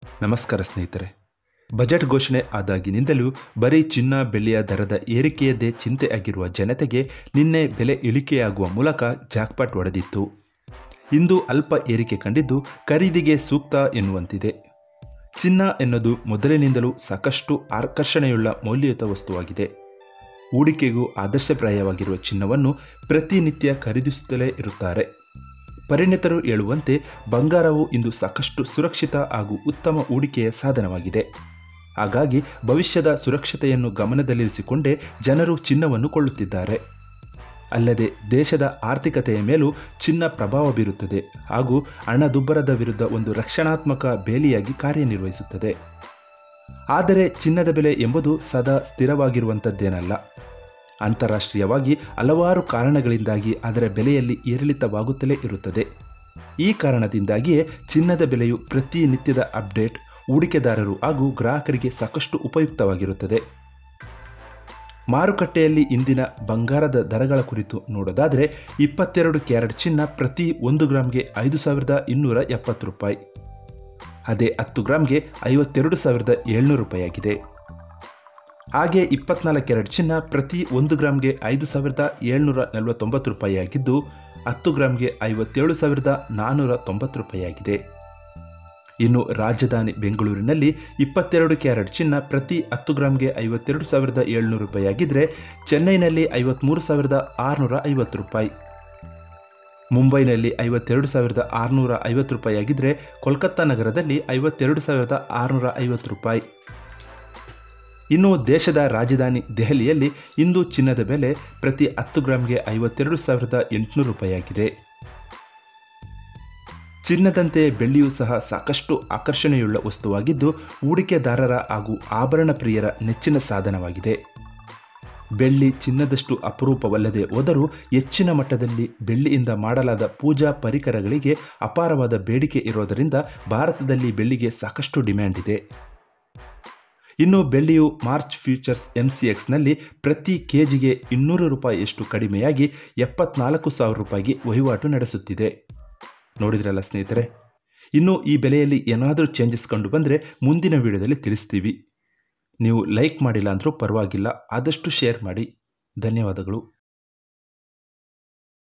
ನಮಸ್ಕಾರ ಸ್ನೇಹಿತರೆ ಬಜೆಟ್ ಘೋಷಣೆ ಆದಾಗಿನಿಂದಲೂ ಬರೀ ಚಿನ್ನ ಬೆಳ್ಳಿಯ ದರದ ಏರಿಕೆಯದ್ದೇ ಚಿಂತೆ ಆಗಿರುವ ಜನತೆಗೆ ನಿನ್ನೆ ಬೆಲೆ ಇಳಿಕೆಯಾಗುವ ಮೂಲಕ ಜಾಕ್ಪಾಟ್ ಹೊಡೆದಿತ್ತು ಇಂದು ಅಲ್ಪ ಏರಿಕೆ ಕಂಡಿದ್ದು ಖರೀದಿಗೆ ಸೂಕ್ತ ಎನ್ನುವಂತಿದೆ ಚಿನ್ನ ಎನ್ನುವುದು ಮೊದಲಿನಿಂದಲೂ ಸಾಕಷ್ಟು ಆಕರ್ಷಣೆಯುಳ್ಳ ಮೌಲ್ಯಯುತ ವಸ್ತುವಾಗಿದೆ ಹೂಡಿಕೆಗೂ ಆದರ್ಶಪ್ರಾಯವಾಗಿರುವ ಚಿನ್ನವನ್ನು ಪ್ರತಿನಿತ್ಯ ಖರೀದಿಸುತ್ತಲೇ ಇರುತ್ತಾರೆ ಪರಿಣಿತರು ಹೇಳುವಂತೆ ಬಂಗಾರವು ಇಂದು ಸಾಕಷ್ಟು ಸುರಕ್ಷಿತ ಹಾಗೂ ಉತ್ತಮ ಹೂಡಿಕೆಯ ಸಾಧನವಾಗಿದೆ ಹಾಗಾಗಿ ಭವಿಷ್ಯದ ಸುರಕ್ಷತೆಯನ್ನು ಗಮನದಲ್ಲಿರಿಸಿಕೊಂಡೇ ಜನರು ಚಿನ್ನವನ್ನು ಕೊಳ್ಳುತ್ತಿದ್ದಾರೆ ಅಲ್ಲದೆ ದೇಶದ ಆರ್ಥಿಕತೆಯ ಮೇಲೂ ಚಿನ್ನ ಪ್ರಭಾವ ಬೀರುತ್ತದೆ ಹಾಗೂ ಹಣದುಬ್ಬರದ ವಿರುದ್ಧ ಒಂದು ರಕ್ಷಣಾತ್ಮಕ ಬೇಲಿಯಾಗಿ ಕಾರ್ಯನಿರ್ವಹಿಸುತ್ತದೆ ಆದರೆ ಚಿನ್ನದ ಬೆಲೆ ಎಂಬುದು ಸದಾ ಸ್ಥಿರವಾಗಿರುವಂಥದ್ದೇನಲ್ಲ ಅಂತಾರಾಷ್ಟ್ರೀಯವಾಗಿ ಹಲವಾರು ಕಾರಣಗಳಿಂದಾಗಿ ಅದರ ಬೆಲೆಯಲ್ಲಿ ಏರಿಳಿತವಾಗುತ್ತಲೇ ಇರುತ್ತದೆ ಈ ಕಾರಣದಿಂದಾಗಿಯೇ ಚಿನ್ನದ ಬೆಲೆಯು ಪ್ರತಿನಿತ್ಯದ ಅಪ್ಡೇಟ್ ಹೂಡಿಕೆದಾರರು ಹಾಗೂ ಗ್ರಾಹಕರಿಗೆ ಸಾಕಷ್ಟು ಉಪಯುಕ್ತವಾಗಿರುತ್ತದೆ ಮಾರುಕಟ್ಟೆಯಲ್ಲಿ ಇಂದಿನ ಬಂಗಾರದ ದರಗಳ ಕುರಿತು ನೋಡೋದಾದರೆ ಇಪ್ಪತ್ತೆರಡು ಕ್ಯಾರೆಟ್ ಚಿನ್ನ ಪ್ರತಿ ಒಂದು ಗ್ರಾಮ್ಗೆ ಐದು ಸಾವಿರದ ಇನ್ನೂರ ಎಪ್ಪತ್ತು ರೂಪಾಯಿ ಅದೇ ಹತ್ತು ಗ್ರಾಮ್ಗೆ ಐವತ್ತೆರಡು ಸಾವಿರದ ಏಳ್ನೂರು ರೂಪಾಯಿಯಾಗಿದೆ ಹಾಗೆ ಇಪ್ಪತ್ನಾಲ್ಕು ಕ್ಯಾರೆಟ್ ಚಿನ್ನ ಪ್ರತಿ ಒಂದು ಗ್ರಾಮ್ಗೆ ಐದು ಸಾವಿರದ ಏಳ್ನೂರ ನಲವತ್ತೊಂಬತ್ತು ರೂಪಾಯಿಯಾಗಿದ್ದು ಹತ್ತು ಗ್ರಾಮ್ಗೆ ಐವತ್ತೇಳು ಸಾವಿರದ ನಾನ್ನೂರ ತೊಂಬತ್ತು ರೂಪಾಯಿಯಾಗಿದೆ ಇನ್ನು ರಾಜಧಾನಿ ಬೆಂಗಳೂರಿನಲ್ಲಿ ಇಪ್ಪತ್ತೆರಡು ಕ್ಯಾರೆಟ್ ಚಿನ್ನ ಪ್ರತಿ ಹತ್ತು ಗ್ರಾಮ್ಗೆ ಐವತ್ತೆರಡು ಸಾವಿರದ ಏಳ್ನೂರು ರೂಪಾಯಿಯಾಗಿದ್ದರೆ ಚೆನ್ನೈನಲ್ಲಿ ಐವತ್ತ್ಮೂರು ಸಾವಿರದ ಆರುನೂರ ಐವತ್ತು ರೂಪಾಯಿ ಮುಂಬೈನಲ್ಲಿ ಐವತ್ತೆರಡು ಸಾವಿರದ ಆರುನೂರ ಐವತ್ತು ರೂಪಾಯಿಯಾಗಿದ್ದರೆ ಕೋಲ್ಕತ್ತಾ ನಗರದಲ್ಲಿ ಐವತ್ತೆರಡು ಸಾವಿರದ ಆರುನೂರ ಐವತ್ತು ರೂಪಾಯಿ ಇನ್ನು ದೇಶದ ರಾಜಧಾನಿ ದೆಹಲಿಯಲ್ಲಿ ಇಂದು ಚಿನ್ನದ ಬೆಲೆ ಪ್ರತಿ ಹತ್ತು ಗ್ರಾಮ್ಗೆ ಐವತ್ತೆರಡು ಸಾವಿರದ ಎಂಟುನೂರು ರೂಪಾಯಿಯಾಗಿದೆ ಚಿನ್ನದಂತೆ ಬೆಳ್ಳಿಯೂ ಸಹ ಸಾಕಷ್ಟು ಆಕರ್ಷಣೆಯುಳ್ಳ ವಸ್ತುವಾಗಿದ್ದು ಹೂಡಿಕೆದಾರರ ಹಾಗೂ ಆಭರಣ ಪ್ರಿಯರ ನೆಚ್ಚಿನ ಸಾಧನವಾಗಿದೆ ಬೆಳ್ಳಿ ಚಿನ್ನದಷ್ಟು ಅಪರೂಪವಲ್ಲದೆ ಹೋದರೂ ಹೆಚ್ಚಿನ ಮಟ್ಟದಲ್ಲಿ ಬೆಳ್ಳಿಯಿಂದ ಮಾಡಲಾದ ಪೂಜಾ ಪರಿಕರಗಳಿಗೆ ಅಪಾರವಾದ ಬೇಡಿಕೆ ಇರೋದರಿಂದ ಭಾರತದಲ್ಲಿ ಬೆಳ್ಳಿಗೆ ಸಾಕಷ್ಟು ಡಿಮ್ಯಾಂಡ್ ಇದೆ ಇನ್ನು ಬೆಳ್ಳಿಯು ಮಾರ್ಚ್ ಫ್ಯೂಚರ್ಸ್ ಎಂ ಸಿ ಎಕ್ಸ್ನಲ್ಲಿ ಪ್ರತಿ ಕೆ ಜಿಗೆ ಇನ್ನೂರು ರೂಪಾಯಿಯಷ್ಟು ಕಡಿಮೆಯಾಗಿ ಎಪ್ಪತ್ನಾಲ್ಕು ಸಾವಿರ ರೂಪಾಯಿಗೆ ವಹಿವಾಟು ನಡೆಸುತ್ತಿದೆ ನೋಡಿದ್ರಲ್ಲ ಸ್ನೇಹಿತರೆ ಇನ್ನು ಈ ಬೆಲೆಯಲ್ಲಿ ಏನಾದರೂ ಚೇಂಜಸ್ ಕಂಡು ಬಂದರೆ ಮುಂದಿನ ವಿಡಿಯೋದಲ್ಲಿ ತಿಳಿಸ್ತೀವಿ ನೀವು ಲೈಕ್ ಮಾಡಿಲ್ಲ ಅಂದರೂ ಪರವಾಗಿಲ್ಲ ಆದಷ್ಟು ಶೇರ್ ಮಾಡಿ ಧನ್ಯವಾದಗಳು